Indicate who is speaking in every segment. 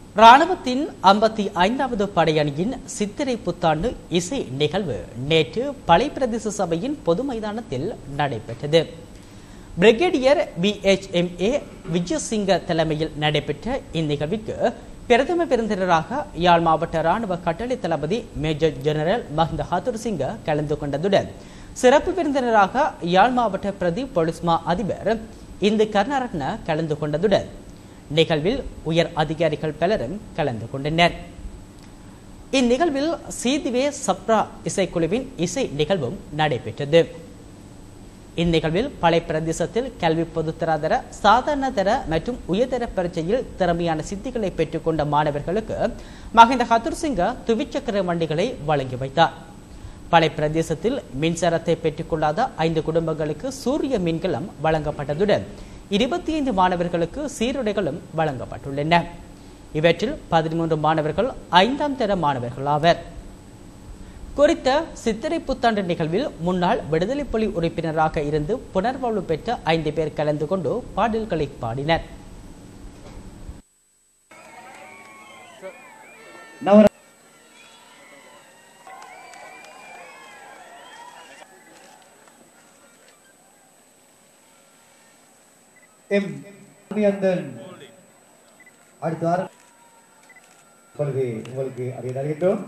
Speaker 1: ராணுவத்தின் ஐம்பத்தி ஐந்தாவது படையணியின் சித்திரை புத்தாண்டு இசை நிகழ்வு நேற்று பளை பிரதேச சபையின் பொது மைதானத்தில் நடைபெற்றது brigadier P H M A Vijayasinghe தலைமையில் நடைபெற்ற இந்நிகழ்விற்கு பிரதம விருந்தினராக யாழ் மாவட்ட ராணுவ கட்டளை தளபதி major general Mahinda Hathurusinghe கலந்து கொண்டதுடன் சிறப்பு விருந்தினராக யாழ் மாவட்ட பிரதி பொலிஸ்மா அதிபர் இந்து கருணாரட்ன கலந்து கொண்டதுடன் நிகழ்வில் உயர் அதிகாரிகள் பலரும் கலந்து கொண்டனர் இந்நிகழ்வில் சீதிவே சப்ரா இசைக்குழுவின் இசை நிகழ்வும் நடைபெற்றது இந்நிகழ்வில் பழைய பிரதேசத்தில் கல்வி பொதுத்தராதர சாதாரணதர மற்றும் உயர்தர பரீட்சையில் திறமையான சித்திகளை பெற்றுக்கொண்ட மாணவர்களுக்கு மஹிந்த ஹத்துர் சிங்க துவிச்சக்கர வண்டிகளை வழங்கி வைத்தார் பழைய பிரதேசத்தில் மின்சாரத்தை பெற்றுக்கொள்ளாத ஐந்து குடும்பங்களுக்கு சூரிய மின்கலம் வழங்கப்பட்டதுடன் இருபத்தி ஐந்து மாணவர்களுக்கு சீருடைகளும் வழங்கப்பட்டுள்ளன இவற்றில் பதிமூன்று மாணவர்கள் ஐந்தாம் தர மாணவர்கள் ஆவர் குறித்த சித்திரை புத்தாண்டு நிகழ்வில் முன்னாள் விடுதலை புலி உறுப்பினராக இருந்து புனர்வாழ்வு பெற்ற ஐந்து பேர் கலந்து கொண்டு பாடல்களை பாடினர்
Speaker 2: எம் அந்தன் அடுத்த வாரம் கொள்கை உங்களுக்கு அறிய தருகின்றோம்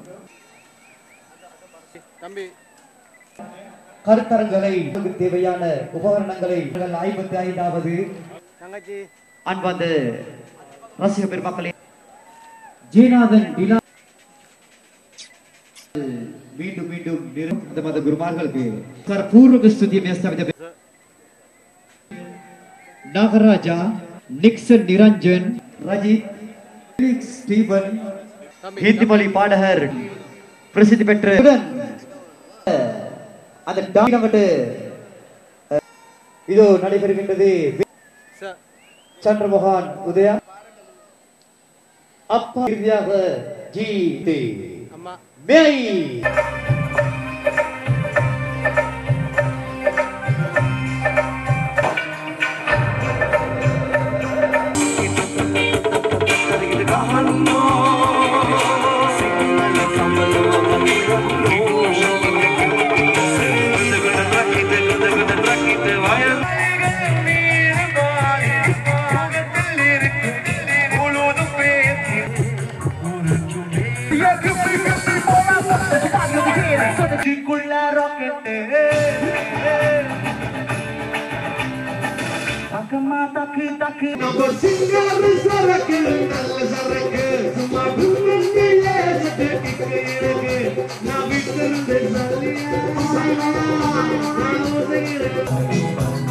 Speaker 3: தம்பி
Speaker 2: கருத்தரங்களை உங்களுக்கு தேவையான உபகரணங்களை ஐம்பத்தி ஐந்தாவது
Speaker 3: தங்கச்சி
Speaker 2: அன்பார்ந்த ரசிக பெருமக்களே ஜீநாதன் டிலா மீண்டும் மீண்டும் நிறுத்த மத குருமார்களுக்கு பூர்வ ஸ்துதி Nagaraja Nixon Niranjan Rajith Felix Stephen Hindi மொழி பாடகர் பிரசித்தி பெற்ற அந்த டாமினங்கட்டு இதோ நடைபெறுகின்றது
Speaker 3: சார்
Speaker 2: சந்திரமோகன் உதயா அப்பா இறுதியாக ஜி டி
Speaker 3: அம்மா
Speaker 2: மேய்
Speaker 4: நம்ம சிங்கார சரக்கு நல்ல சரக்கு சும்மா குங்குமத்திலே சட்டடிக்கு இருக்கு நான் விட்டிருந்த சல்லியா நான் உதகிறேன்